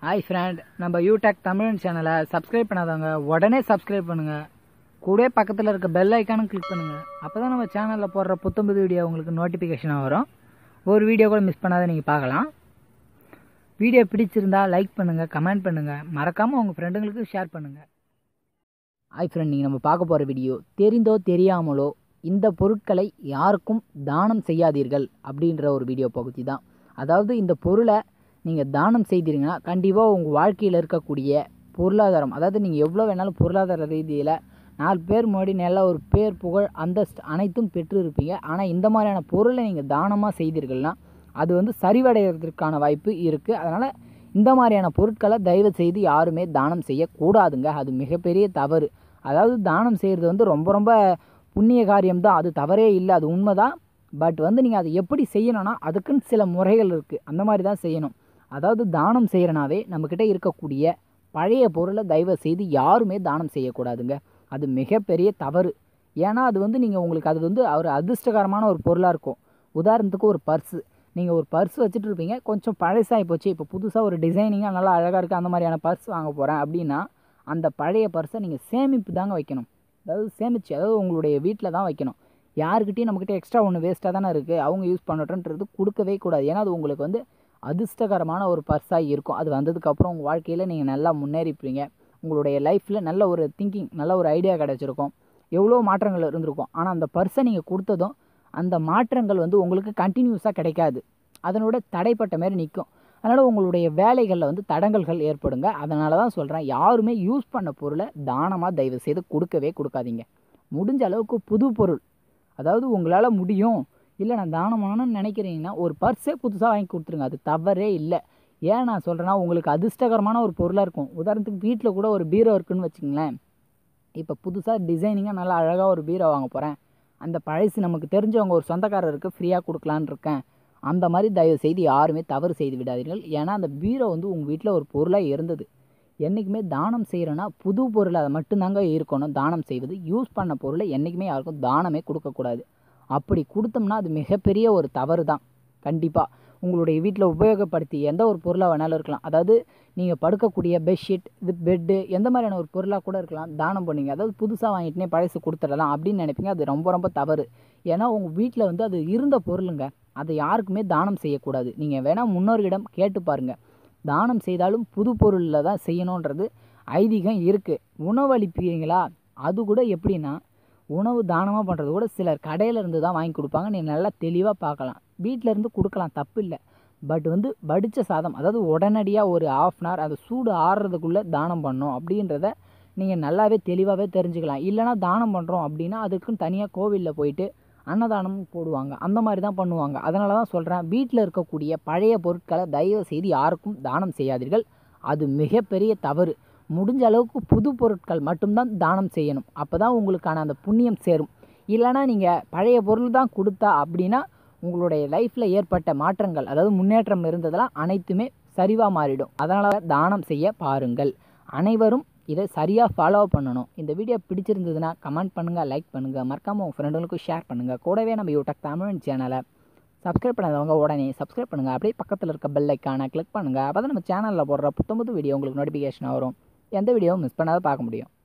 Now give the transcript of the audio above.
hi friend நம்ம யூடெக் தமிழ் சேனலை subscribe பண்ணாதவங்க உடனே சப்ஸ்கிரைப் பண்ணுங்க கூடவே பக்கத்தில் இருக்க பெல் ஐக்கானும் கிளிக் பண்ணுங்க அப்போ தான் நம்ம சேனலில் போடுற புத்தம்புது வீடியோ உங்களுக்கு நோட்டிஃபிகேஷனாக வரும் ஒரு வீடியோ கூட மிஸ் பண்ணாத நீங்கள் பார்க்கலாம் வீடியோ பிடிச்சிருந்தா லைக் பண்ணுங்கள் கமெண்ட் பண்ணுங்கள் மறக்காமல் உங்கள் ஃப்ரெண்டுங்களுக்கு ஷேர் பண்ணுங்கள் ஹாய் ஃப்ரெண்ட் நீங்கள் நம்ம பார்க்க போகிற வீடியோ தெரிந்தோ தெரியாமலோ இந்த பொருட்களை யாருக்கும் தானம் செய்யாதீர்கள் அப்படின்ற ஒரு வீடியோ பகுதி தான் அதாவது இந்த பொருளை நீங்கள் தானம் செய்தீங்கன்னா கண்டிப்பாக உங்கள் வாழ்க்கையில் இருக்கக்கூடிய பொருளாதாரம் அதாவது நீங்கள் எவ்வளோ வேணாலும் பொருளாதார ரீதியில் நாலு பேர் முன்னாடி நல்ல ஒரு பேர் புகழ் அந்தஸ்து அனைத்தும் பெற்று இருப்பீங்க ஆனால் இந்த மாதிரியான பொருளை நீங்கள் தானமாக செய்தீர்கள்னா அது வந்து சரிவடைகிறதுக்கான வாய்ப்பு இருக்குது அதனால் இந்த மாதிரியான பொருட்களை தயவு செய்து யாருமே தானம் செய்யக்கூடாதுங்க அது மிகப்பெரிய தவறு அதாவது தானம் செய்கிறது வந்து ரொம்ப ரொம்ப புண்ணிய காரியம் தான் அது தவறே இல்லை அது உண்மைதான் பட் வந்து நீங்கள் அதை எப்படி செய்யணும்னா அதுக்குன்னு சில முறைகள் இருக்குது அந்த மாதிரி தான் செய்யணும் அதாவது தானம் செய்கிறனாவே நம்மக்கிட்ட இருக்கக்கூடிய பழைய பொருளை தயவு செய்து யாருமே தானம் செய்யக்கூடாதுங்க அது மிகப்பெரிய தவறு ஏன்னா அது வந்து நீங்கள் உங்களுக்கு அது வந்து ஒரு அதிர்ஷ்டகரமான ஒரு பொருளாக இருக்கும் உதாரணத்துக்கு ஒரு பர்ஸு நீங்கள் ஒரு பர்ஸ் வச்சுட்டு இருப்பீங்க கொஞ்சம் பழசாகி போச்சு இப்போ புதுசாக ஒரு டிசைனிங்காக நல்லா அழகாக இருக்குது அந்த மாதிரியான பர்ஸ் வாங்க போகிறேன் அப்படின்னா அந்த பழைய பர்ஸை நீங்கள் சேமிப்பு தாங்க வைக்கணும் அதாவது சேமிச்சு அதாவது உங்களுடைய வீட்டில் தான் வைக்கணும் யாருக்கிட்டையும் நம்மக்கிட்ட எக்ஸ்ட்ரா ஒன்று வேஸ்ட்டாக தானே இருக்குது அவங்க யூஸ் பண்ணட்டுன்றது கொடுக்கவே கூடாது ஏன்னா அது உங்களுக்கு வந்து அதிர்ஷ்டகரமான ஒரு பர்ஸாக இருக்கும் அது வந்ததுக்கப்புறம் உங்கள் வாழ்க்கையில் நீங்கள் நல்லா முன்னேறிப்பீங்க உங்களுடைய லைஃப்பில் நல்ல ஒரு திங்கிங் நல்ல ஒரு ஐடியா கிடச்சிருக்கும் எவ்வளோ மாற்றங்கள் இருந்திருக்கும் ஆனால் அந்த பர்ஸை நீங்கள் கொடுத்ததும் அந்த மாற்றங்கள் வந்து உங்களுக்கு கண்டினியூஸாக கிடைக்காது அதனோட தடைப்பட்ட மாதிரி நிற்கும் அதனால் உங்களுடைய வேலைகளில் வந்து தடங்கல்கள் ஏற்படுங்க அதனால தான் சொல்கிறேன் யாருமே யூஸ் பண்ண பொருளை தானமாக தயவு செய்து கொடுக்கவே கொடுக்காதீங்க முடிஞ்ச அளவுக்கு புது பொருள் அதாவது உங்களால் முடியும் இல்லை நான் தானம் பண்ணணும்னு நினைக்கிறீங்கன்னா ஒரு பர்ஸே புதுசாக வாங்கி கொடுத்துருங்க அது தவறே இல்லை ஏன் நான் சொல்கிறேன்னா உங்களுக்கு அதிர்ஷ்டகரமான ஒரு பொருளாக இருக்கும் உதாரணத்துக்கு வீட்டில் கூட ஒரு பீரோ இருக்குன்னு வச்சுங்களேன் இப்போ புதுசாக டிசைனிங்காக நல்லா அழகாக ஒரு பீரோ வாங்க போகிறேன் அந்த பழசு நமக்கு தெரிஞ்சவங்க ஒரு சொந்தக்காரருக்கு ஃப்ரீயாக கொடுக்கலான்னு இருக்கேன் அந்த மாதிரி தயவு செய்து யாருமே தவறு செய்து விடாதீர்கள் ஏன்னா அந்த பீரோ வந்து உங்கள் வீட்டில் ஒரு பொருளாக இருந்தது என்றைக்குமே தானம் செய்கிறோன்னா புது பொருள் அதை மட்டும்தாங்க இருக்கணும் தானம் செய்வது யூஸ் பண்ண பொருளை என்றைக்குமே யாருக்கும் தானமே கொடுக்கக்கூடாது அப்படி கொடுத்தோம்னா அது மிகப்பெரிய ஒரு தவறு தான் கண்டிப்பாக உங்களுடைய வீட்டில் உபயோகப்படுத்தி எந்த ஒரு பொருளாக வேணாலும் இருக்கலாம் அதாவது நீங்கள் படுக்கக்கூடிய பெட்ஷீட் இது பெட்டு எந்த மாதிரியான ஒரு பொருளாக கூட இருக்கலாம் தானம் பண்ணுவீங்க அதாவது புதுசாக வாங்கிட்டுனே பழசு கொடுத்துடலாம் அப்படின்னு நினைப்பீங்க அது ரொம்ப ரொம்ப தவறு ஏன்னா உங்கள் வீட்டில் வந்து அது இருந்த பொருளுங்க அதை யாருக்குமே தானம் செய்யக்கூடாது நீங்கள் வேணால் முன்னோர்களிடம் கேட்டு பாருங்கள் தானம் செய்தாலும் புது பொருளில் தான் செய்யணுன்றது ஐதீகம் இருக்குது உணவளிப்பீங்களா அது கூட எப்படின்னா உணவு தானமாக பண்ணுறது கூட சிலர் கடையில் இருந்து தான் வாங்கி கொடுப்பாங்க நீங்கள் நல்லா தெளிவாக பார்க்கலாம் வீட்டில் இருந்து கொடுக்கலாம் தப்பு இல்லை பட் வந்து வடித்த சாதம் அதாவது உடனடியாக ஒரு ஆஃப் அன் ஹவர் அந்த சூடு ஆறுறதுக்குள்ளே தானம் பண்ணோம் அப்படின்றத நீங்கள் நல்லாவே தெளிவாகவே தெரிஞ்சுக்கலாம் இல்லைனா தானம் பண்ணுறோம் அப்படின்னா அதுக்குன்னு தனியாக கோவிலில் போயிட்டு அன்னதானம் போடுவாங்க அந்த மாதிரி தான் பண்ணுவாங்க அதனால தான் சொல்கிறேன் வீட்டில் இருக்கக்கூடிய பழைய பொருட்களை தயவு செய்து யாருக்கும் தானம் செய்யாதீர்கள் அது மிகப்பெரிய தவறு முடிஞ்ச அளவுக்கு புது பொருட்கள் மட்டும்தான் தானம் செய்யணும் அப்போ தான் உங்களுக்கான அந்த புண்ணியம் சேரும் இல்லைனா நீங்கள் பழைய பொருள் தான் கொடுத்தா அப்படின்னா உங்களுடைய லைஃப்பில் ஏற்பட்ட மாற்றங்கள் அதாவது முன்னேற்றம் இருந்ததெல்லாம் அனைத்துமே சரிவாக மாறிடும் அதனால் தானம் செய்ய பாருங்கள் அனைவரும் இதை சரியாக ஃபாலோ பண்ணணும் இந்த வீடியோ பிடிச்சிருந்ததுன்னா கமெண்ட் பண்ணுங்கள் லைக் பண்ணுங்கள் மறக்காமல் உங்கள் ஃப்ரெண்டுகளுக்கும் ஷேர் பண்ணுங்கள் கூடவே நம்ம யூடியூப் தமிழ் சேனலை சப்ஸ்கிரைப் பண்ணாதவங்க உடனே சப்ஸ்கிரைப் பண்ணுங்கள் அப்படியே பக்கத்தில் இருக்க பெல் ஐக்கானை கிளிக் பண்ணுங்கள் அப்போ தான் நம்ம சேனலில் போடுற புத்தம்புது வீடியோ உங்களுக்கு நோட்டிஃபிகேஷன் வரும் எந்த வீடியோவும் மிஸ் பண்ணாத பார்க்க முடியும்